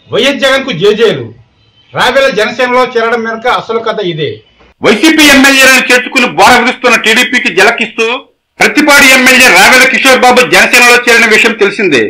YS Jagan కు జేజేలు రావెల జనసేనలో చేరడం వెనుక అసలు కథ ఇదే వైసీపీ ఎమ్మెల్యేలను చేర్చుకుని బోర విరుస్తున్న టీడీపీకి జలకిస్తూ ప్రతిపాడు ఎమ్మెల్యే రావెల కిషోర్ బాబు జనసేనలో చేరిన విషయం తెలిసిందే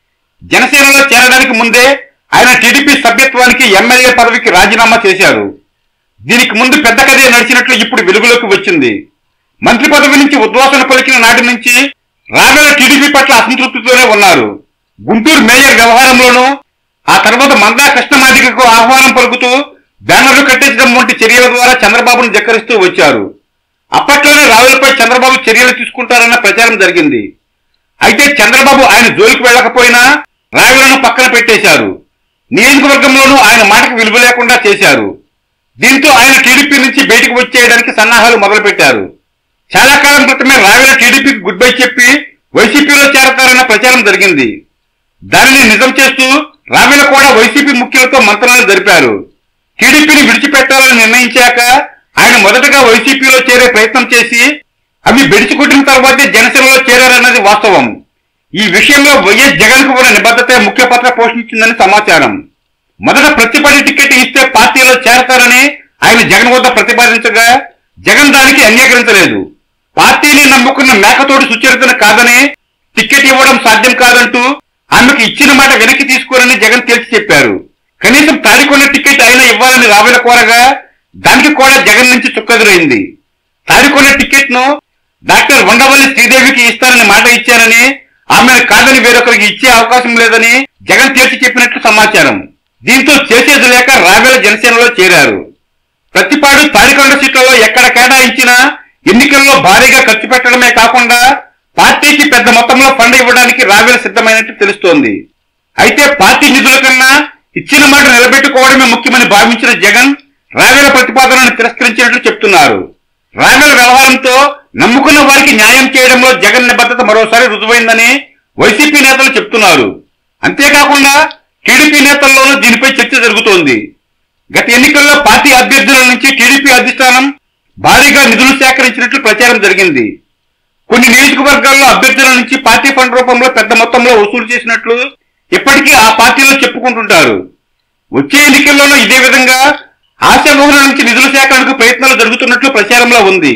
జనసేనలో చేరడానికి ముందే ఆయన టీడీపీ సభ్యత్వానికి ఎమ్మెల్యే పదవికి రాజీనామా చేశారు దీనికి ముందు పెద్ద కథే నడిచినట్లు ఇప్పుడు వెలుగులోకి వచ్చింది మంత్రి పదవి నుంచి ఉద్వాసన పలికిన నాటి నుంచి రావెల టీడీపీ పట్ల అసంతృప్తితోనే ఉన్నారు గుంటూరు మేయర్ వ్యవహారంలోనూ ఆ తర్వాత మందా కృష్ణమాదికకు ఆహ్వానం పలుకుతూ బ్యానర్లు కట్టించడం వంటి చర్యల ద్వారా చంద్రబాబును జక్కరిస్తూ వచ్చారు అప్పట్లోనే రావులపై చంద్రబాబు చర్యలు తీసుకుంటారన్న ప్రచారం జరిగింది అయితే చంద్రబాబు ఆయన జోలికి వెళ్ళకపోయినా రావులను పక్కన పెట్టేశారు నియోజకవర్గంలోనూ ఆయన మాటకు విలువ లేకుండా చేశారు దీంతో ఆయన టీడీపీ నుంచి బయటకు వచ్చేయడానికి సన్నాహాలు మొదలుపెట్టారు చాలా కాలం క్రితమే రావేల టీడీపీకి గుడ్ బై చెప్పి వైసీపీలో చేరతారన్న ప్రచారం జరిగింది దానిని నిజం చేస్తూ రావేల కూడా వైసీపీ ముఖ్యులతో మంత్రాలు జరిపారు టీడీపీని విడిచిపెట్టాలని నిర్ణయించాక ఆయన మొదటగా వైసీపీలో చేరే ప్రయత్నం చేసి అవి బెడిచికొట్టిన తర్వాతే జనసేనలో చేరారన్నది వాస్తవం ఈ విషయంలో వైఎస్ జగన్ కు ఉన్న నిబద్ధత ముఖ్య పాత్ర పోషించిందని సమాచారం మొదట ప్రతిపడి టికెట్ ఇస్తే పార్టీలో చేరతారని ఆయన జగన్ వద్ద ప్రతిపాదించగా జగన్ దానికి అంగీకరించలేదు పార్టీని నమ్ముకున్న మేకతోటి సుచరితను కాదని టికెట్ ఇవ్వడం సాధ్యం కాదంటూ ఆమెకు ఇచ్చిన మాట వెనక్కి తీసుకోరని జగన్ తేల్చి చెప్పారు కనీసం తాడికొన్న టికెట్ అయినా ఇవ్వాలని రావేల కోరగా దానికి కూడా జగన్ నుంచి చుక్కెదురైంది తాడికొన్న టికెట్ ను డాక్టర్ ఉండవల్లి శ్రీదేవికి ఇస్తానని మాట ఇచ్చానని ఆమెను కాదని వేరొకరికి ఇచ్చే అవకాశం లేదని జగన్ తేల్చి చెప్పినట్లు సమాచారం దీంతో చేసేది లేక రావేల జనసేనలో చేరారు ప్రతిపాడు తాడికొండ సీట్లలో ఎక్కడ కేటాయించినా ఎన్నికల్లో భారీగా ఖర్చు పెట్టడమే కాకుండా పార్టీకి పెద్ద మొత్తంలో ఫండ్ ఇవ్వడానికి రావేల సిద్ధమైనట్టు తెలుస్తోంది అయితే పార్టీ నిధుల కన్నా ఇచ్చిన మాట నిలబెట్టుకోవడమే ముఖ్యమని భావించిన జగన్ రావేల ప్రతిపాదనను తిరస్కరించినట్లు చెప్తున్నారు రావేల వ్యవహారంతో నమ్ముకున్న వారికి న్యాయం చేయడంలో జగన్ నిబద్ధత మరోసారి రుజువైందని వైసీపీ నేతలు చెప్తున్నారు అంతేకాకుండా టీడీపీ నేతల్లోనూ దీనిపై చర్చ జరుగుతోంది గత ఎన్నికల్లో పార్టీ అభ్యర్థుల నుంచి టీడీపీ అధిష్టానం భారీగా నిధులు సేకరించినట్లు ప్రచారం జరిగింది కొన్ని నియోజకవర్గాల్లో అభ్యర్థుల నుంచి పార్టీ ఫండ్ రూపంలో పెద్ద మొత్తంలో వసూలు చేసినట్లు ఇప్పటికీ ఆ పార్టీలో చెప్పుకుంటుంటారు వచ్చే ఎన్నికల్లోనూ ఇదే విధంగా ఆశామోహన నుంచి నిధుల సేకరణకు ప్రయత్నాలు జరుగుతున్నట్లు ప్రచారంలో ఉంది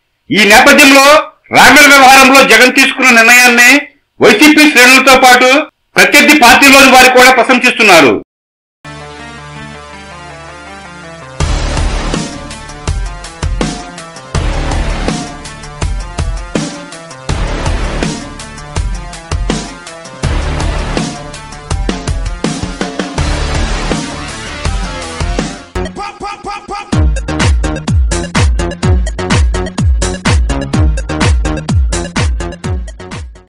ఈ నేపథ్యంలో రామేల వ్యవహారంలో జగన్ తీసుకున్న నిర్ణయాన్ని వైసీపీ శ్రేణులతో పాటు ప్రత్యర్థి పార్టీలోని వారు కూడా ప్రశంసిస్తున్నారు